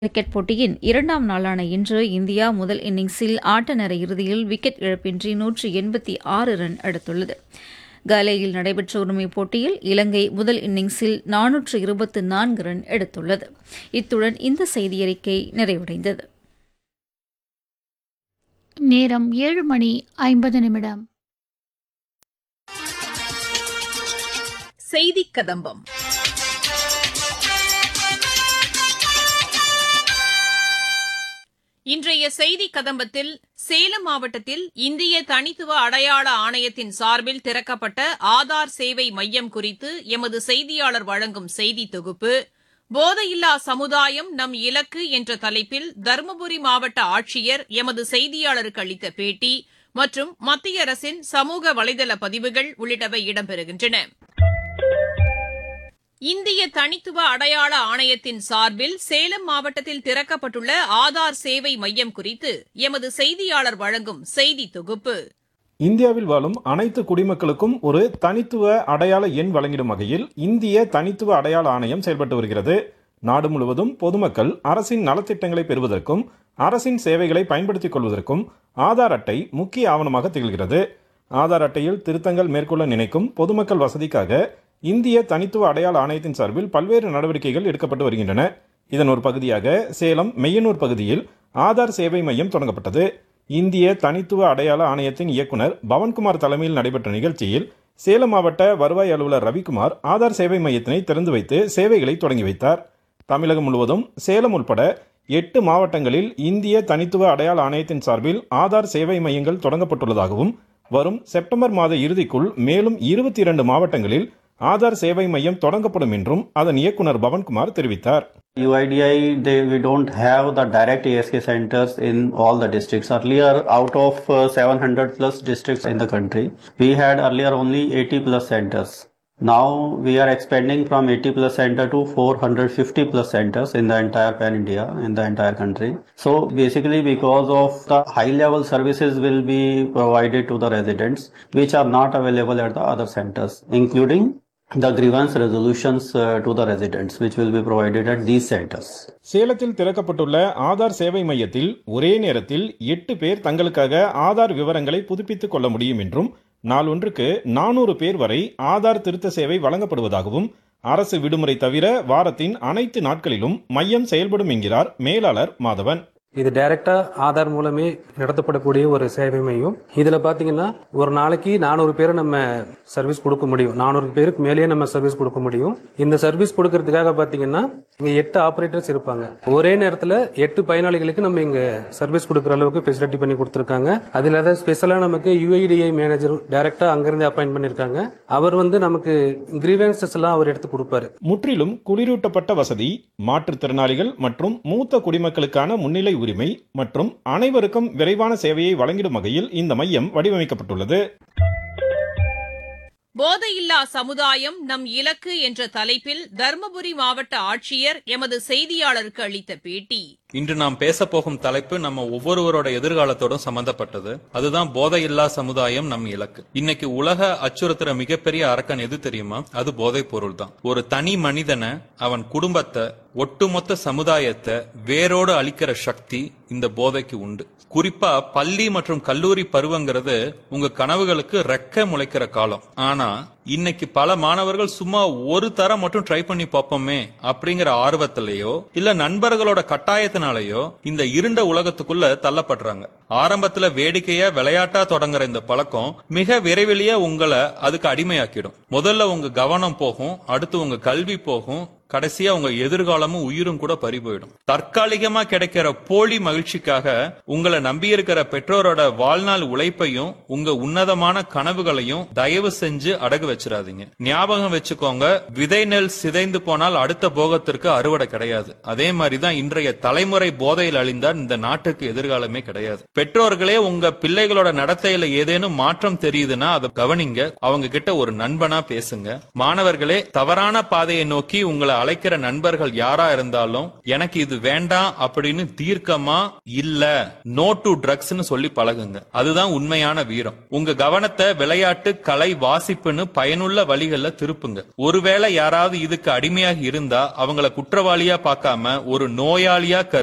Cricket போட்டியின் இரண்டாம் நாளான இன்று இந்தியா முதல் இன்னிங்ஸில் ஆட்ட நேர இறுதியில் விக்கெட் இழப்பின்றி நூற்று எண்பத்தி ஆறு ரன் எடுத்துள்ளது காலேயில் நடைபெற்ற ஒருமை போட்டியில் இலங்கை முதல் இன்னிங்ஸில் நானூற்று இருபத்து நான்கு ரன் எடுத்துள்ளது இத்துடன் இந்த செய்தியறிக்கை நிறைவடைந்தது நேரம் ஏழு மணி ஐம்பது நிமிடம் செய்திக் கதம்பம் இன்றைய செய்தி கதம்பத்தில் சேலம் மாவட்டத்தில் இந்திய தனித்துவ அடையாள ஆணையத்தின் சார்பில் திறக்கப்பட்ட ஆதார் சேவை மையம் குறித்து எமது செய்தியாளர் வழங்கும் செய்தி தொகுப்பு போதையில்லா சமுதாயம் நம் இலக்கு என்ற தலைப்பில் தருமபுரி மாவட்ட ஆட்சியர் எமது செய்தியாளருக்கு அளித்த பேட்டி மற்றும் மத்திய அரசின் சமூக வலைதள பதிவுகள் உள்ளிட்டவை இடம்பெறுகின்றன இந்திய தனித்துவ அடையாள ஆணையத்தின் சார்பில் சேலம் மாவட்டத்தில் திறக்கப்பட்டுள்ள ஆதார் சேவை மையம் குறித்து எமது செய்தியாளர் வழங்கும் செய்தி தொகுப்பு இந்தியாவில் வாழும் அனைத்து குடிமக்களுக்கும் ஒரு தனித்துவ அடையாள எண் வழங்கிடும் வகையில் இந்திய தனித்துவ அடையாள ஆணையம் செயல்பட்டு வருகிறது நாடு முழுவதும் பொதுமக்கள் அரசின் நலத்திட்டங்களை பெறுவதற்கும் அரசின் சேவைகளை பயன்படுத்திக் கொள்வதற்கும் ஆதார் அட்டை முக்கிய ஆவணமாக திகழ்கிறது ஆதார் அட்டையில் திருத்தங்கள் மேற்கொள்ள நினைக்கும் பொதுமக்கள் வசதிக்காக இந்திய தனித்துவ அடையாள ஆணையத்தின் சார்பில் பல்வேறு நடவடிக்கைகள் எடுக்கப்பட்டு வருகின்றன இதன் ஒரு பகுதியாக சேலம் மெய்யனூர் பகுதியில் ஆதார் சேவை மையம் தொடங்கப்பட்டது இந்திய தனித்துவ அடையாள ஆணையத்தின் இயக்குனர் பவன்குமார் தலைமையில் நடைபெற்ற நிகழ்ச்சியில் சேலம் மாவட்ட வருவாய் அலுவலர் ரவிக்குமார் ஆதார் சேவை மையத்தினை திறந்து வைத்து சேவைகளை தொடங்கி வைத்தார் தமிழகம் முழுவதும் சேலம் உட்பட எட்டு மாவட்டங்களில் இந்திய தனித்துவ அடையாள ஆணையத்தின் சார்பில் ஆதார் சேவை மையங்கள் தொடங்கப்பட்டுள்ளதாகவும் வரும் செப்டம்பர் மாத இறுதிக்குள் மேலும் இருபத்தி இரண்டு மாவட்டங்களில் ஆதார் சேவை மையம் தொடங்கப்படும் என்றும் அதன் இயக்குனர் பவன்குமார் தெரிவித்தார் UIDI, they, we don't have the direct ASK centers in all the districts. Earlier, out of uh, 700 plus districts in the country, we had earlier only 80 plus centers. Now we are expanding from 80 plus center to 450 plus centers in the entire pan India, in the entire country. So basically because of the high level services will be provided to the residents, which are not available at the other centers, including the grievance resolutions uh, to the residents, which will be provided at these centers. சேலத்தில் திறக்கப்பட்டுள்ள ஆதார் சேவை மையத்தில் ஒரே நேரத்தில் எட்டு பேர் தங்களுக்காக ஆதார் விவரங்களை புதுப்பித்துக் கொள்ள முடியும் என்றும் நாளொன்றுக்கு நானூறு பேர் வரை ஆதார் திருத்த சேவை வழங்கப்படுவதாகவும் அரசு விடுமுறை தவிர வாரத்தின் அனைத்து நாட்களிலும் மையம் செயல்படும் என்கிறார் மேலாளர் மாதவன் இது டைரக்டா ஆதார் மூலமே நடத்தப்படக்கூடிய ஒரு சேவை மையம் இதுல பாத்தீங்கன்னா ஒரு நாளைக்கு நானூறு பேரை நம்ம சர்வீஸ் கொடுக்க முடியும் நானூறு பேருக்கு மேலேயே நம்ம சர்வீஸ் கொடுக்க முடியும் இந்த சர்வீஸ் கொடுக்கறதுக்காக பாத்தீங்கன்னா இங்க எட்டு ஆபரேட்டர்ஸ் இருப்பாங்க ஒரே நேரத்துல எட்டு பயனாளிகளுக்கு நம்ம இங்க சர்வீஸ் கொடுக்குற அளவுக்கு ஃபெசிலிட்டி பண்ணி கொடுத்துருக்காங்க அதுல ஏதாவது ஸ்பெஷலா நமக்கு யுஐடிஐ மேனேஜர் டைரக்டா அங்கிருந்து அப்பாயின்ட் பண்ணிருக்காங்க அவர் வந்து நமக்கு கிரீவன்சஸ் எல்லாம் அவர் எடுத்து கொடுப்பாரு முற்றிலும் குளிரூட்டப்பட்ட வசதி மாற்றுத்திறனாளிகள் மற்றும் மூத்த குடிமக்களுக்கான முன்னிலை உரிமை மற்றும் அனைவருக்கும் விரைவான சேவையை வழங்கிடும் வகையில் இந்த மையம் வடிவமைக்கப்பட்டுள்ளது போதையில்லா சமுதாயம் நம் இலக்கு என்ற தலைப்பில் தருமபுரி மாவட்ட ஆட்சியர் எமது செய்தியாளருக்கு அளித்த பேட்டி இன்று நாம் பேச போகும் தலைப்பு நம்ம ஒவ்வொருவரோட எதிர்காலத்தோடும் சம்பந்தப்பட்டது அதுதான் போதையில்லா சமுதாயம் நம் இலக்கு இன்னைக்கு உலக அச்சுறுத்துற மிகப்பெரிய அரக்கன் எது தெரியுமா அது போதைப் பொருள் தான் ஒரு தனி மனிதனை அவன் குடும்பத்தை ஒட்டுமொத்த சமுதாயத்தை வேரோடு அழிக்கிற சக்தி இந்த போதைக்கு உண்டு குறிப்பா பள்ளி மற்றும் கல்லூரி பருவங்கிறது உங்க கனவுகளுக்கு ரெக்க முளைக்கிற காலம் ஆனா இன்னைக்கு பல மாணவர்கள் சும்மா ஒரு தரம் மட்டும் ட்ரை பண்ணி பார்ப்போமே அப்படிங்கிற ஆர்வத்திலேயோ இல்ல நண்பர்களோட கட்டாயத்தினாலேயோ இந்த இருண்ட உலகத்துக்குள்ள தள்ளப்படுறாங்க ஆரம்பத்துல வேடிக்கையா விளையாட்டா தொடங்குற இந்த பழக்கம் மிக விரைவிலேயே உங்களை அதுக்கு அடிமையாக்கிடும் முதல்ல உங்க கவனம் போகும் அடுத்து உங்க கல்வி போகும் கடைசியா உங்க எதிர்காலமும் உயிரும் கூட பறி போயிடும் தற்காலிகமா கிடைக்கிற போலி மகிழ்ச்சிக்காக உங்களை நம்பியிருக்கிற பெற்றோரோட வாழ்நாள் உழைப்பையும் உங்க உன்னதமான கனவுகளையும் தயவு செஞ்சு அடகு வச்சிடாதீங்க ஞாபகம் வச்சுக்கோங்க விதை நெல் சிதைந்து போனால் அடுத்த போகத்திற்கு அறுவடை கிடையாது அதே மாதிரிதான் இன்றைய தலைமுறை போதையில் அழிந்தால் இந்த நாட்டுக்கு எதிர்காலமே கிடையாது பெற்றோர்களே உங்க பிள்ளைகளோட நடத்தையில ஏதேனும் மாற்றம் தெரியுதுன்னா அதை கவனிங்க அவங்க கிட்ட ஒரு நண்பனா பேசுங்க மாணவர்களே தவறான பாதையை நோக்கி உங்களை அழைக்கிற நண்பர்கள் யாரா இருந்தாலும் எனக்கு இது வேண்டாம் அப்படின்னு தீர்க்கமா இல்ல நோ டு ட்ரக்ஸ்னு சொல்லி பழகுங்க அதுதான் உண்மையான வீரம் உங்க கவனத்தை விளையாட்டு கலை வாசிப்புன்னு பயனுள்ள வழிகள்ல திருப்புங்க ஒருவேளை யாராவது இதுக்கு அடிமையாக இருந்தா அவங்கள குற்றவாளியா பார்க்காம ஒரு நோயாளியா கருதி